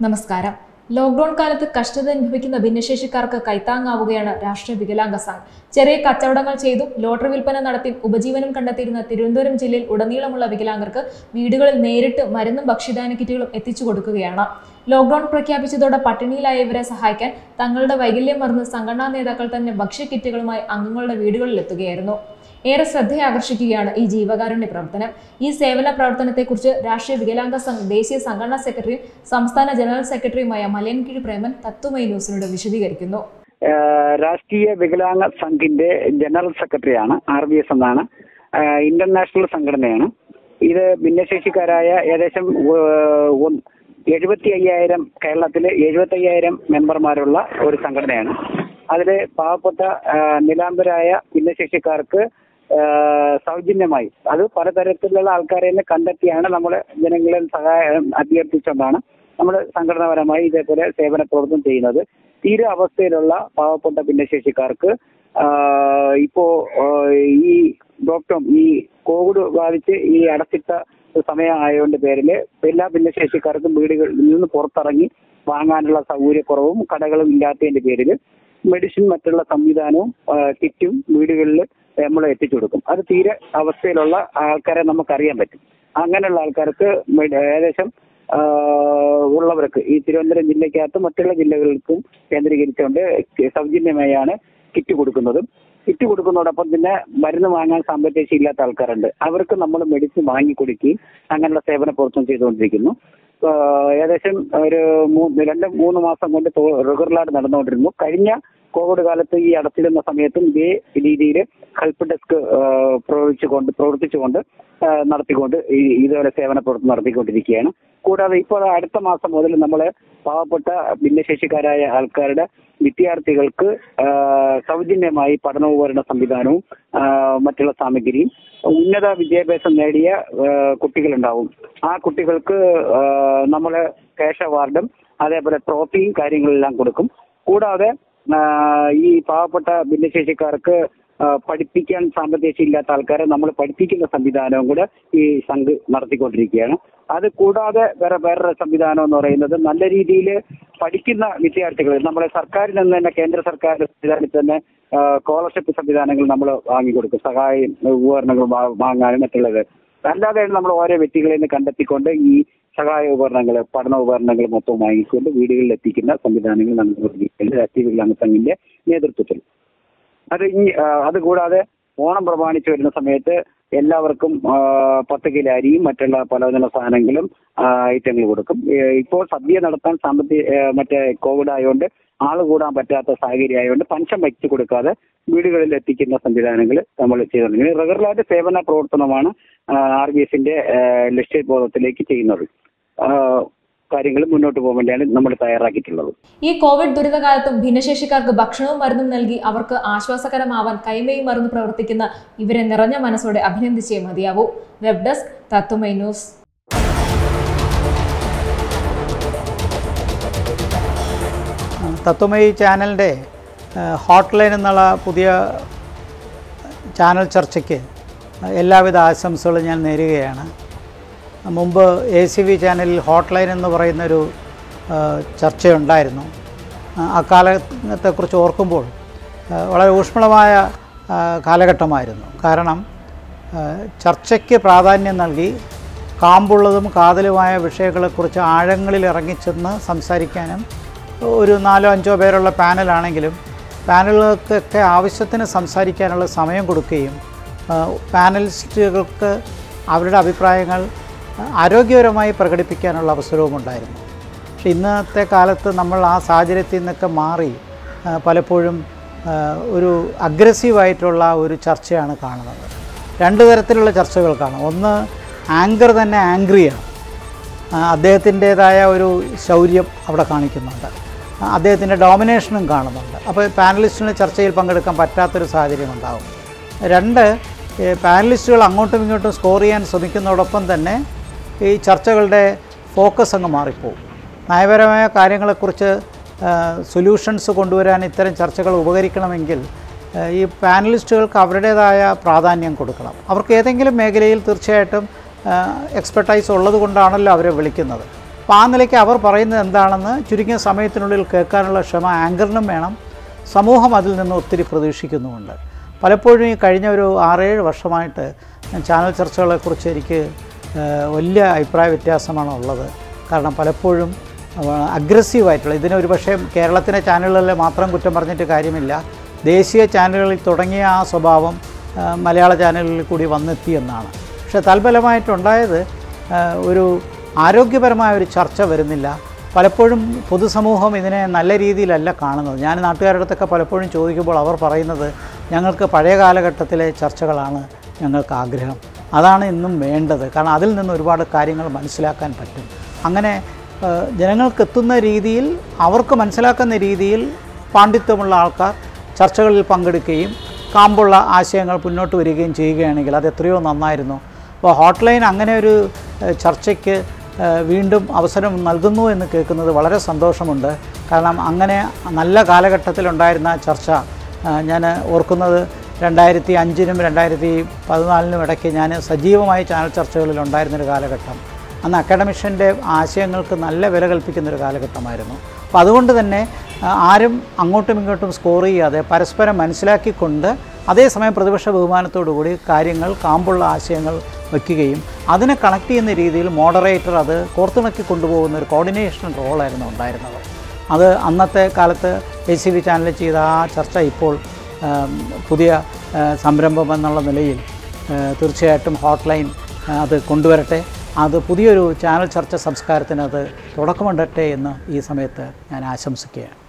നമസ്കാരം ലോക്ഡൌൺ കാലത്ത് കഷ്ടത അനുഭവിക്കുന്ന ഭിന്നശേഷിക്കാർക്ക് കൈത്താങ്ങാവുകയാണ് രാഷ്ട്രീയ വികലാംഗ സംഘ് ചെറിയ കച്ചവടങ്ങൾ ചെയ്തും ലോട്ടറി വിൽപ്പന നടത്തി ഉപജീവനം കണ്ടെത്തിയിരുന്ന തിരുവനന്തപുരം ജില്ലയിൽ ഉടനീളമുള്ള വികലാംഗർക്ക് വീടുകളിൽ നേരിട്ട് മരുന്നും ഭക്ഷ്യധാന കിറ്റുകളും എത്തിച്ചു കൊടുക്കുകയാണ് ലോക്ഡൌൺ പ്രഖ്യാപിച്ചതോടെ പട്ടിണിയിലായ ഇവരെ സഹായിക്കാൻ തങ്ങളുടെ വൈകല്യം മറന്ന് സംഘടനാ നേതാക്കൾ തന്നെ ഭക്ഷ്യ കിറ്റുകളുമായി അംഗങ്ങളുടെ വീടുകളിൽ എത്തുകയായിരുന്നു ഏറെ ശ്രദ്ധയാകർഷിക്കുകയാണ് ഈ ജീവകാരുണ്യ പ്രവർത്തനം ഈ സേവന പ്രവർത്തനത്തെക്കുറിച്ച് രാഷ്ട്രീയ വികലാംഗ സംഘ് ദേശീയ സംഘടനാ സെക്രട്ടറിയും സംസ്ഥാന ജനറൽ സെക്രട്ടറിയുമായ മലയൻകിഴി പ്രേമൻ തത്വമൈ ന്യൂസിനോട് വിശദീകരിക്കുന്നു ഏഹ് രാഷ്ട്രീയ വികലാംഗ സംഘിന്റെ ജനറൽ സെക്രട്ടറിയാണ് ആർ ബി എസ് എന്നാണ് ഏഹ് ഇന്റർനാഷണൽ സംഘടനയാണ് ഇത് ഭിന്നശേഷിക്കാരായ ഏകദേശം എഴുപത്തി അയ്യായിരം കേരളത്തിലെ എഴുപത്തി അയ്യായിരം മെമ്പർമാരുള്ള ഒരു സംഘടനയാണ് അതിൽ പാവപ്പെട്ട ഏഹ് നിലാംബരായ ഭിന്നശേഷിക്കാർക്ക് ഏഹ് സൗജന്യമായി അത് പലതരത്തിലുള്ള ആൾക്കാരെ തന്നെ കണ്ടെത്തിയാണ് നമ്മൾ ജനങ്ങളെ സഹായം അഭ്യർത്ഥിച്ചുകൊണ്ടാണ് നമ്മൾ സംഘടനാപരമായി ഇതേപോലെ സേവന പ്രവർത്തനം ചെയ്യുന്നത് തീരെ അവസ്ഥയിലുള്ള പാവപ്പെട്ട ഭിന്നശേഷിക്കാർക്ക് ആഹ് ഇപ്പോ ആഹ് ഈ ഡോക്ടർ ഈ കോവിഡ് ബാധിച്ച് ഈ അടച്ചിട്ട സമയം ആയതുകൊണ്ട് പേരില് എല്ലാ ഭിന്നശേഷിക്കാർക്കും വീടുകളിൽ നിന്ന് പുറത്തിറങ്ങി വാങ്ങാനുള്ള സൗകര്യക്കുറവും കടകളും ഇല്ലാത്തതിന്റെ പേരിൽ മെഡിസിൻ മറ്റുള്ള സംവിധാനവും ആഹ് കിറ്റും വീടുകളിൽ നമ്മൾ എത്തിച്ചു കൊടുക്കും അത് തീരെ അവസ്ഥയിലുള്ള ആൾക്കാരെ നമുക്കറിയാൻ പറ്റും അങ്ങനെയുള്ള ആൾക്കാർക്ക് മെഡ- ഏകദേശം ആഹ് ഉള്ളവർക്ക് ഈ തിരുവനന്തപുരം ജില്ലയ്ക്കകത്ത് മറ്റുള്ള ജില്ലകൾക്കും കേന്ദ്രീകരിച്ചുകൊണ്ട് സൗജന്യമായാണ് കിറ്റ് കൊടുക്കുന്നതും കിറ്റ് കൊടുക്കുന്നതോടൊപ്പം തന്നെ മരുന്ന് വാങ്ങാൻ സാമ്പത്തിക ഇല്ലാത്ത ആൾക്കാരുണ്ട് അവർക്ക് നമ്മൾ മെഡിസിൻ വാങ്ങി കൊടുക്കുകയും അങ്ങനെയുള്ള സേവന പ്രവർത്തനം ചെയ്തുകൊണ്ടിരിക്കുന്നു ആഹ് ഏകദേശം ഒരു മൂന്ന് രണ്ട് മൂന്ന് മാസം കൊണ്ട് റെഗുലറായിട്ട് നടന്നുകൊണ്ടിരുന്നു കഴിഞ്ഞ കോവിഡ് കാലത്ത് ഈ അടച്ചിടുന്ന സമയത്തും ഇതേ രീതിയിൽ ഹെൽപ്പ് ഡെസ്ക് പ്രവർത്തിച്ചുകൊണ്ട് പ്രവർത്തിച്ചുകൊണ്ട് ആഹ് നടത്തിക്കൊണ്ട് ഈ ഇതുപോലെ സേവന പ്രവർത്തനം നടത്തിക്കൊണ്ടിരിക്കുകയാണ് കൂടാതെ ഇപ്പോൾ അടുത്ത മാസം മുതൽ നമ്മൾ പാവപ്പെട്ട ഭിന്നശേഷിക്കാരായ ആൾക്കാരുടെ വിദ്യാർത്ഥികൾക്ക് ആഹ് സൗജന്യമായി പഠനോപകരണ സംവിധാനവും ആഹ് മറ്റുള്ള സാമഗ്രിയും ഉന്നത വിദ്യാഭ്യാസം നേടിയ ആഹ് കുട്ടികളുണ്ടാവും ആ കുട്ടികൾക്ക് നമ്മൾ ക്യാഷ് അവാർഡും അതേപോലെ ട്രോഫിയും കാര്യങ്ങളെല്ലാം കൊടുക്കും കൂടാതെ ആഹ് ഈ പാവപ്പെട്ട ഭിന്നശേഷിക്കാർക്ക് ആഹ് പഠിപ്പിക്കാൻ സാമ്പത്തിക ഇല്ലാത്ത ആൾക്കാരെ നമ്മൾ പഠിപ്പിക്കുന്ന സംവിധാനവും കൂടെ ഈ സംഘ് നടത്തിക്കൊണ്ടിരിക്കുകയാണ് അത് കൂടാതെ വേറെ വേറൊരു സംവിധാനം എന്ന് പറയുന്നത് നല്ല രീതിയിൽ പഠിക്കുന്ന വിദ്യാർത്ഥികൾ നമ്മളെ സർക്കാരിൽ നിന്ന് തന്നെ കേന്ദ്ര സർക്കാർ സംവിധാനത്തിൽ തന്നെ സ്കോളർഷിപ്പ് സംവിധാനങ്ങൾ നമ്മൾ വാങ്ങിക്കൊടുക്കും സഹായം ഉപകരണങ്ങൾ വാ- വാങ്ങാനും മറ്റുള്ളത് അല്ലാതെയാണ് നമ്മൾ ഓരോ വ്യക്തികളിൽ നിന്ന് കണ്ടെത്തിക്കൊണ്ട് ഈ സഹായ ഉപകരണങ്ങൾ പഠന ഉപകരണങ്ങൾ മൊത്തം വാങ്ങിക്കൊണ്ട് വീടുകളിൽ എത്തിക്കുന്ന സംവിധാനങ്ങൾ നടന്നുകൊണ്ടിരിക്കുന്നത് രാഷ്ട്രീയ വികലാംഗ സംഘിന്റെ നേതൃത്വത്തിൽ അത് ഇനി ആ, അത് കൂടാതെ ഓണം പ്രമാണിച്ച് വരുന്ന സമയത്ത് എല്ലാവർക്കും ആ, പത്ത് കിലോ അരിയും മറ്റുള്ള പലതരം സാധനങ്ങളും ഐറ്റങ്ങൾ കൊടുക്കും ഏ, ഇപ്പോൾ സദ്യ നടത്താൻ സാമ്പത്തിക ഏ, മറ്റേ കോവിഡ് ആയതുകൊണ്ട് ആള് കൂടാൻ പറ്റാത്ത സാഹചര്യം ആയതുകൊണ്ട് പഞ്ചം വെച്ച് കൊടുക്കാതെ വീടുകളിൽ എത്തിക്കുന്ന സംവിധാനങ്ങൾ നമ്മൾ ചെയ്തുകൊണ്ടിരിക്കുന്നത് റെഗുലറായിട്ട് സേവന പ്രവർത്തനമാണ് ആർ ബി എസിന്റെ ലക്ഷ്യബോധത്തിലേക്ക് ചെയ്യുന്നത് ആ, കാര്യങ്ങൾ മുന്നോട്ട് പോകാൻ വേണ്ടിയാണ് നമ്മൾ തയ്യാറാക്കിയിട്ടുള്ളത് ഈ കോവിഡ് ദുരിതകാലത്തും ഭിന്നശേഷിക്കാർക്ക് ഭക്ഷണവും മരുന്നും നൽകി അവർക്ക് ആശ്വാസകരമാവാൻ കൈമയും മറന്ന് പ്രവർത്തിക്കുന്ന ഇവരെ നിറഞ്ഞ മനസ്സോടെ അഭിനന്ദിച്ചേ മതിയാവൂ web desk Tattvamayi news Tattvamayi ചാനലിൻ്റെ ഹോട്ട് ലൈൻ എന്നുള്ള പുതിയ ചാനൽ ചർച്ചയ്ക്ക് എല്ലാവിധ ആശംസകളും ഞാൻ നേരുകയാണ് മുമ്പ് എ സി വി ചാനലിൽ ഹോട്ട് ലൈൻ എന്ന് പറയുന്നൊരു ആ, ചർച്ചയുണ്ടായിരുന്നു ആ, ആ കാലത്തെക്കുറിച്ച് ഓർക്കുമ്പോൾ ആ, വളരെ ഊഷ്മളമായ ആ, കാലഘട്ടമായിരുന്നു കാരണം ആ, ചർച്ചയ്ക്ക് പ്രാധാന്യം നൽകി കാമ്പുള്ളതും കാതലുമായ വിഷയങ്ങളെക്കുറിച്ച് ആഴങ്ങളിൽ ഇറങ്ങിച്ചെന്ന് സംസാരിക്കാനും ഒരു നാലോ അഞ്ചോ പേരുള്ള പാനലാണെങ്കിലും പാനലുകൾക്കൊക്കെ ആവശ്യത്തിന് സംസാരിക്കാനുള്ള സമയം കൊടുക്കുകയും ആ, പാനലിസ്റ്റുകൾക്ക് അവരുടെ അഭിപ്രായങ്ങൾ ആരോഗ്യപരമായി പ്രകടിപ്പിക്കാനുള്ള അവസരവും ഉണ്ടായിരുന്നു പക്ഷെ ഇന്നത്തെ കാലത്ത് നമ്മൾ ആ സാഹചര്യത്തിൽ നിന്നൊക്കെ മാറി ആ, പലപ്പോഴും ആ, ഒരു അഗ്രസീവായിട്ടുള്ള ഒരു ചർച്ചയാണ് കാണുന്നത് രണ്ട് തരത്തിലുള്ള ചർച്ചകൾ കാണും ഒന്ന് ആങ്കർ തന്നെ ആംഗ്രിയാണ് ആ, അദ്ദേഹത്തിൻ്റേതായ ഒരു ശൗര്യം അവിടെ കാണിക്കുന്നുണ്ട് ആ, അദ്ദേഹത്തിൻ്റെ ഡോമിനേഷനും കാണുന്നുണ്ട് അപ്പോൾ പാനലിസ്റ്റിന് ചർച്ചയിൽ പങ്കെടുക്കാൻ പറ്റാത്തൊരു സാഹചര്യം ഉണ്ടാകും രണ്ട് ഈ പാനലിസ്റ്റുകൾ അങ്ങോട്ടും ഇങ്ങോട്ടും സ്കോർ ചെയ്യാൻ ശ്രമിക്കുന്നതോടൊപ്പം തന്നെ ഈ ചർച്ചകളുടെ ഫോക്കസ് അങ്ങ് മാറിപ്പോവും നയപരമായ കാര്യങ്ങളെക്കുറിച്ച് സൊല്യൂഷൻസ് കൊണ്ടുവരാൻ ഇത്തരം ചർച്ചകൾ ഉപകരിക്കണമെങ്കിൽ ആ, ഈ പാനലിസ്റ്റുകൾക്ക് അവരുടേതായ പ്രാധാന്യം കൊടുക്കണം അവർക്ക് ഏതെങ്കിലും മേഖലയിൽ തീർച്ചയായിട്ടും എക്സ്പെർട്ടൈസ് ഉള്ളത് കൊണ്ടാണല്ലോ അവരെ വിളിക്കുന്നത് അപ്പോൾ ആ നിലയ്ക്ക് അവർ പറയുന്നത് എന്താണെന്ന് ചുരുങ്ങിയ സമയത്തിനുള്ളിൽ കേൾക്കാനുള്ള ക്ഷമ ആങ്കറിനും വേണം സമൂഹം അതിൽ നിന്ന് ഒത്തിരി പ്രതീക്ഷിക്കുന്നുമുണ്ട് പലപ്പോഴും ഈ കഴിഞ്ഞ ഒരു ആറേഴ് വർഷമായിട്ട് ഞാൻ ചാനൽ ചർച്ചകളെക്കുറിച്ച് എനിക്ക് ഏഹ്, വലിയ അഭിപ്രായ വ്യത്യാസമാണ് ഉള്ളത് കാരണം പലപ്പോഴും അഗ്രസീവായിട്ടുള്ള ഇതിന് ഒരു പക്ഷേ കേരളത്തിലെ ചാനലുകളിൽ മാത്രം കുറ്റം പറഞ്ഞിട്ട് കാര്യമില്ല ദേശീയ ചാനലുകളിൽ തുടങ്ങിയ ആ സ്വഭാവം ആ, മലയാള ചാനലുകളിൽ കൂടി വന്നെത്തി എന്നാണ് പക്ഷേ തൽഫലമായിട്ടുണ്ടായത് ആ, ഒരു ആരോഗ്യപരമായ ഒരു ചർച്ച വരുന്നില്ല പലപ്പോഴും പൊതുസമൂഹം ഇതിനെ നല്ല രീതിയിലല്ല കാണുന്നത് ഞാൻ നാട്ടുകാരുടെ അടുത്തൊക്കെ പലപ്പോഴും ചോദിക്കുമ്പോൾ അവർ പറയുന്നത് ഞങ്ങൾക്ക് പഴയ കാലഘട്ടത്തിലെ ചർച്ചകളാണ് ഞങ്ങൾക്ക് ആഗ്രഹം അതാണ് ഇന്നും വേണ്ടത് കാരണം അതിൽ നിന്ന് ഒരുപാട് കാര്യങ്ങൾ മനസ്സിലാക്കാൻ പറ്റും അങ്ങനെ ആ, ജനങ്ങൾക്ക് എത്തുന്ന രീതിയിൽ അവർക്ക് മനസ്സിലാക്കുന്ന രീതിയിൽ പാണ്ഡിത്യമുള്ള ആൾക്കാർ ചർച്ചകളിൽ പങ്കെടുക്കുകയും കാമ്പുള്ള ആശയങ്ങൾ മുന്നോട്ട് വരികയും ചെയ്യുകയാണെങ്കിൽ അത് എത്രയോ നന്നായിരുന്നു അപ്പോൾ ഹോട്ട്ലൈൻ അങ്ങനെ ഒരു ഏഹ്, ചർച്ചയ്ക്ക് ഏഹ്, വീണ്ടും അവസരം നൽകുന്നു എന്ന് കേൾക്കുന്നത് വളരെ സന്തോഷമുണ്ട് കാരണം അങ്ങനെ നല്ല കാലഘട്ടത്തിലുണ്ടായിരുന്ന ചർച്ച ഞാൻ ഓർക്കുന്നത് രണ്ടായിരത്തി അഞ്ചിനും രണ്ടായിരത്തി പതിനാലിനും ഇടയ്ക്ക് ഞാൻ സജീവമായി ചാനൽ ചർച്ചകളിൽ ഉണ്ടായിരുന്നൊരു കാലഘട്ടം അന്ന് അക്കാഡമിഷ്യൻ്റെ ആശയങ്ങൾക്ക് നല്ല വില കൽപ്പിക്കുന്ന ഒരു കാലഘട്ടമായിരുന്നു അപ്പോൾ അതുകൊണ്ട് തന്നെ ആ, ആരും അങ്ങോട്ടും ഇങ്ങോട്ടും സ്കോർ ചെയ്യാതെ പരസ്പരം മനസ്സിലാക്കിക്കൊണ്ട് അതേസമയം പ്രതിപക്ഷ ബഹുമാനത്തോടുകൂടി കാര്യങ്ങൾ കാമ്പുള്ള ആശയങ്ങൾ വയ്ക്കുകയും അതിനെ കണക്ട് ചെയ്യുന്ന രീതിയിൽ മോഡറേറ്റർ അത് കോർത്തിണക്കി കൊണ്ടുപോകുന്ന ഒരു കോർഡിനേഷൻ റോളായിരുന്നു ഉണ്ടായിരുന്നത് അത് അന്നത്തെ കാലത്ത് എ സി വി ചാനലിൽ ചെയ്ത ആ ചർച്ച ഇപ്പോൾ ആം, പുതിയ ആ, സംരംഭം എന്നുള്ള നിലയിൽ ആ, തീർച്ചയായിട്ടും ഹോട്ട് ലൈൻ അത് കൊണ്ടുവരട്ടെ അത് പുതിയൊരു ചാനൽ ചർച്ച സംസ്കാരത്തിന് അത് തുടക്കമുണ്ടട്ടെ എന്ന് ഈ സമയത്ത് ഞാൻ ആശംസിക്കുകയാണ്